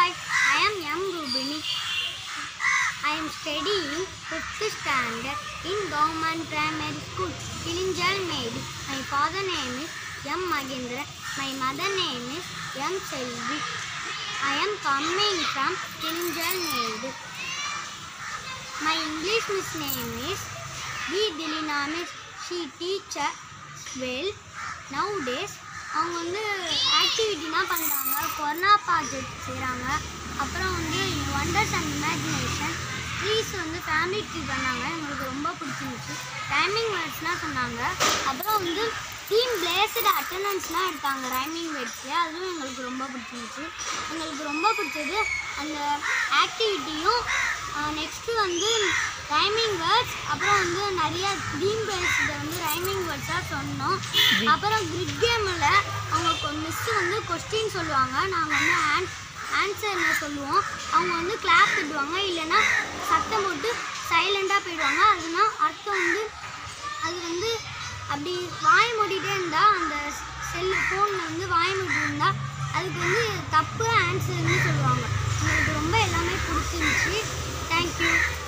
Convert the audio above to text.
Hi, I am M. Rubini. I am studying 5th standard in Government Primary School, Kilinjal Medi. My father name is M. Magendra. My mother name is M. Selvi. I am coming from Kilinjal Medi. My English miss name is B. Dilina Miss. She teaches well. Nowadays அவங்க வந்து ஆக்டிவிட்டிலாம் பண்ணுறாங்க corona project செய்கிறாங்க அப்புறம் வந்து wonders and imagination trees வந்து family tree பண்ணாங்க எங்களுக்கு ரொம்ப பிடிச்சிருந்துச்சு டைமிங் வேர்ட்ஸ்லாம் சொன்னாங்க அப்புறம் வந்து டீம் பிளேஸ்டு அட்டண்டன்ஸ்லாம் எடுத்தாங்க ரைமிங் வேர்ட்ஸில் அதுவும் எங்களுக்கு ரொம்ப பிடிச்சிருந்துச்சு எங்களுக்கு ரொம்ப பிடிச்சது அந்த ஆக்டிவிட்டியும் நெக்ஸ்ட்டு வந்து ரைமிங் வேர்ட்ஸ் அப்புறம் வந்து நிறைய டீம் பேஸ்டு வந்து ரைமிங் வேர்ட்ஸாக சொன்னோம் அப்புறம் கிரிட் கேமில் அவங்க மிஸ்ஸு வந்து கொஸ்டின் சொல்லுவாங்க நாங்கள் வந்து ஆன் ஆன்சர்னு சொல்லுவோம் அவங்க வந்து கிளாப் தட்டுவாங்க இல்லைன்னா சத்தம் போட்டு சைலண்டாக போயிடுவாங்க அதுனா அர்த்தம் வந்து அது வந்து அப்படி வாய் மூடிட்டே இருந்தால் அந்த செல் ஃபோனில் வந்து வாய் மூடி இருந்தால் அதுக்கு வந்து தப்பு ஆன்சர்னு சொல்லுவாங்க எங்களுக்கு ரொம்ப எல்லாமே பிடிச்சிருந்துச்சி தேங்க்யூ